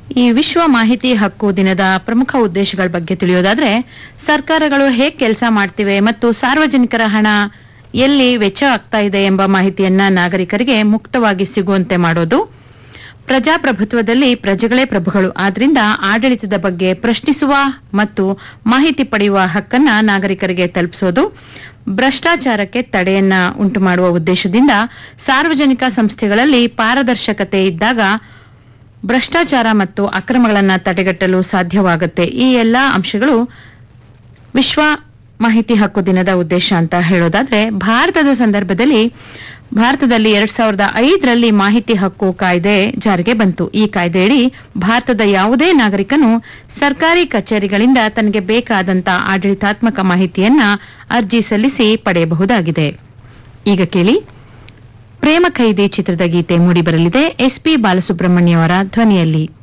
ಈ ವಿಶ್ವ ಮಾಹಿತಿ ಹಕ್ಕು ದಿನದ ಪ್ರಮುಖ ಉದ್ದೇಶಗಳ ಬಗ್ಗೆ ತಿಳಿಯೋದಾದ್ರೆ ಸರ್ಕಾರಗಳು ಹೇಗೆ ಕೆಲಸ ಮಾಡ್ತಿವೆ ಮತ್ತು ಸಾರ್ವಜನಿಕರ ಹಣ ಎಲ್ಲಿ ವೆಚ್ಚ ಆಗ್ತಾ ಇದೆ ಎಂಬ ಮಾಹಿತಿಯನ್ನ ನಾಗರಿಕರಿಗೆ ಮುಕ್ತವಾಗಿ ಸಿಗುವಂತೆ ಮಾಡೋದು ಪ್ರಜಾಪ್ರಭುತ್ವದಲ್ಲಿ ಪ್ರಜೆಗಳೇ ಪ್ರಭುಗಳು ಆದ್ರಿಂದ ಆಡಳಿತದ ಬಗ್ಗೆ ಪ್ರಶ್ನಿಸುವ ಮತ್ತು ಮಾಹಿತಿ ಪಡೆಯುವ ಹಕ್ಕನ್ನ ನಾಗರಿಕರಿಗೆ ತಲುಪಿಸೋದು ಭ್ರಷ್ಟಾಚಾರಕ್ಕೆ ತಡೆಯನ್ನ ಉಂಟು ಮಾಡುವ ಉದ್ದೇಶದಿಂದ ಸಾರ್ವಜನಿಕ ಸಂಸ್ಥೆಗಳಲ್ಲಿ ಪಾರದರ್ಶಕತೆ ಇದ್ದಾಗ ಭ್ರಷ್ಟಾಚಾರ ಮತ್ತು ಅಕ್ರಮಗಳನ್ನ ತಡೆಗಟ್ಟಲು ಸಾಧ್ಯವಾಗುತ್ತೆ ಈ ಎಲ್ಲಾ ಅಂಶಗಳು ವಿಶ್ವ ಮಾಹಿತಿ ಹಕ್ಕು ದಿನದ ಉದ್ದೇಶ ಅಂತ ಹೇಳೋದಾದ್ರೆ ಭಾರತದ ಸಂದರ್ಭದಲ್ಲಿ ಭಾರತದಲ್ಲಿ ಎರಡ್ ಸಾವಿರದ ಐದರಲ್ಲಿ ಮಾಹಿತಿ ಹಕ್ಕು ಕಾಯ್ದೆ ಜಾರಿಗೆ ಬಂತು ಈ ಕಾಯ್ದೆಯಡಿ ಭಾರತದ ಯಾವುದೇ ನಾಗರಿಕನು ಸರ್ಕಾರಿ ಕಚೇರಿಗಳಿಂದ ತನಗೆ ಬೇಕಾದಂತ ಆಡಳಿತಾತ್ಮಕ ಮಾಹಿತಿಯನ್ನ ಅರ್ಜಿ ಸಲ್ಲಿಸಿ ಪಡೆಯಬಹುದಾಗಿದೆ ಈಗ ಕೇಳಿ ಪ್ರೇಮ ಖೈದಿ ಚಿತ್ರದ ಗೀತೆ ಮೂಡಿಬರಲಿದೆ ಎಸ್ಪಿ ಬಾಲಸುಬ್ರಹ್ಮಣ್ಯ ಅವರ ಧ್ವನಿಯಲ್ಲಿ